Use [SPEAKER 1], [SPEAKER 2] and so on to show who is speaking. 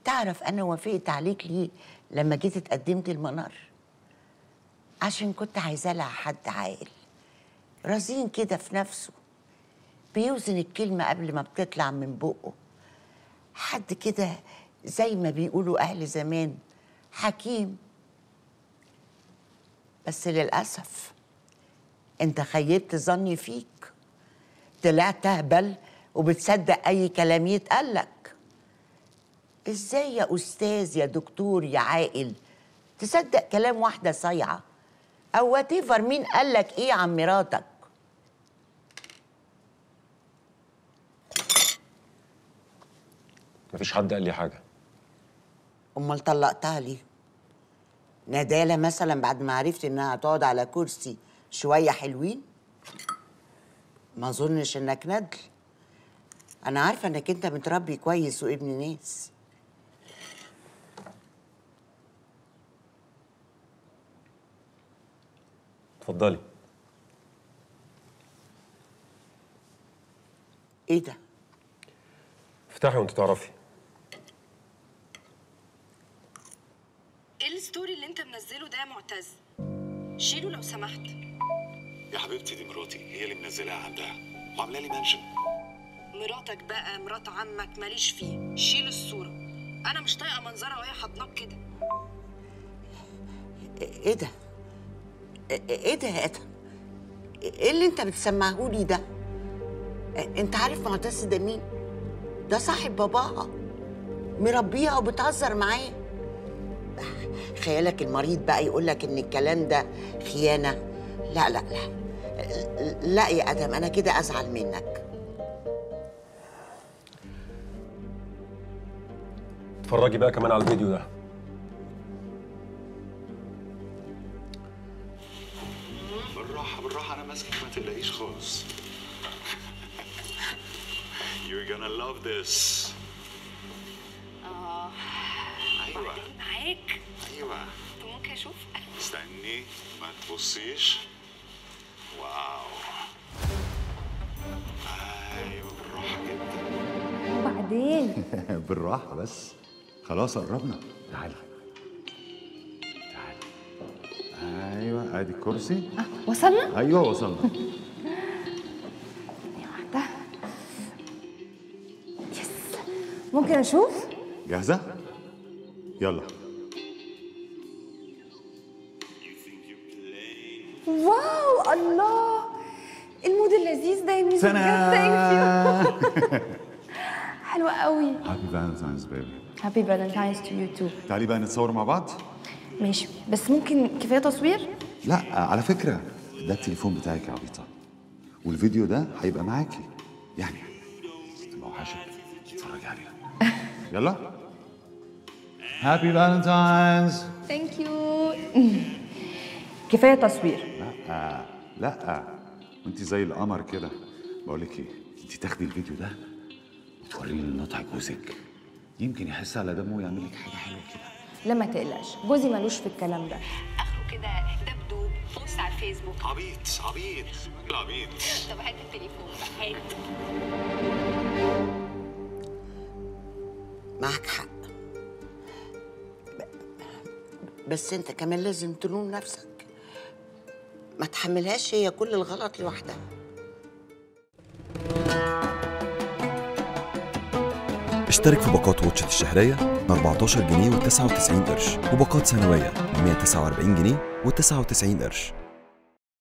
[SPEAKER 1] تعرف انا وافقت عليك ليه لما جيت اتقدمت المنار عشان كنت عايزاه لها حد عاقل رزين كده في نفسه بيوزن الكلمة قبل ما بتطلع من بقه حد كده زي ما بيقولوا أهل زمان حكيم بس للأسف أنت خيبت ظني فيك طلعت أهبل وبتصدق أي كلام يتقالك إزاي يا أستاذ يا دكتور يا عاقل تصدق كلام واحدة صايعة أو واتيفر مين قالك إيه عن مراتك
[SPEAKER 2] مفيش حد قال لي حاجه
[SPEAKER 1] امال طلقتها ليه ندالة مثلا بعد ما عرفت انها هتقعد على كرسي شوية حلوين ما اظنش انك ندل انا عارفة انك انت متربي كويس وابن ناس
[SPEAKER 2] اتفضلي
[SPEAKER 1] ايه ده
[SPEAKER 2] افتحي وانت تعرفي
[SPEAKER 3] ايه الستوري اللي انت منزله ده يا معتز شيله لو سمحت
[SPEAKER 4] يا حبيبتي دي مراتي هي اللي منزلاها عندها وعامله لي منشن
[SPEAKER 3] مراتك بقى مرات عمك ماليش فيه شيل الصوره انا مش طايقه منظرها وهي حضناك كده
[SPEAKER 1] ايه ده ايه ده يا ادم ايه اللي انت بتسمعهولي ده انت عارف معتز ده مين ده صاحب باباها مربيها وبتهزر معاه خيالك المريض بقى يقول لك ان الكلام ده خيانه لا لا لا لا يا ادم انا كده ازعل منك
[SPEAKER 2] اتفرجي بقى كمان على الفيديو ده
[SPEAKER 4] بالراحه بالراحه انا ماسكك ما تقلقيش خالص You're gonna love this
[SPEAKER 3] اه
[SPEAKER 4] ايوه
[SPEAKER 3] معاك
[SPEAKER 4] ايوه
[SPEAKER 3] طب ممكن اشوف
[SPEAKER 4] استني ما تبصيش واو ايوه بالراحه جدا
[SPEAKER 5] وبعدين
[SPEAKER 6] بالراحة بس خلاص قربنا تعالي تعالي ايوه ادي الكرسي
[SPEAKER 5] وصلنا
[SPEAKER 6] ايوه وصلنا
[SPEAKER 5] واحدة يس ممكن اشوف
[SPEAKER 6] جاهزة؟ يلا
[SPEAKER 5] واو الله المود اللذيذ ده يا ميزو
[SPEAKER 6] سنة
[SPEAKER 5] بجد ثانك يو حلوة قوي
[SPEAKER 6] هابي فالنتاينز بيبي
[SPEAKER 5] هابي فالنتاينز تو يو تو
[SPEAKER 6] تعالي بقى نتصور مع بعض
[SPEAKER 5] ماشي بس ممكن كفاية تصوير
[SPEAKER 6] لا على فكرة ده التليفون بتاعك يا عبيطة والفيديو ده هيبقى معاكي يعني تبقى وحشك اتفرجي عليها يلا هابي فالنتاينز
[SPEAKER 5] ثانك يو كفاية تصوير
[SPEAKER 6] لا لا وانت زي القمر كده بقول لك ايه انت تاخدي الفيديو ده وتوريه لنطع جوزك يمكن يحس على دمه ويعمل لك حاجه حلوه كده
[SPEAKER 5] لا ما تقلقش جوزي ملوش في الكلام ده
[SPEAKER 3] اخره كده دبدوب بوست على الفيسبوك
[SPEAKER 4] عبيط عبيط عبيط
[SPEAKER 3] طب هات التليفون بقى هات
[SPEAKER 1] معك حق ب- بس انت كمان لازم تلوم نفسك ما تحملهاش هي كل الغلط لوحدها
[SPEAKER 7] اشترك في باقات واتشت الشهرية ب 14 جنيه و99 قرش وباقات سنوية ب 149 جنيه و99 قرش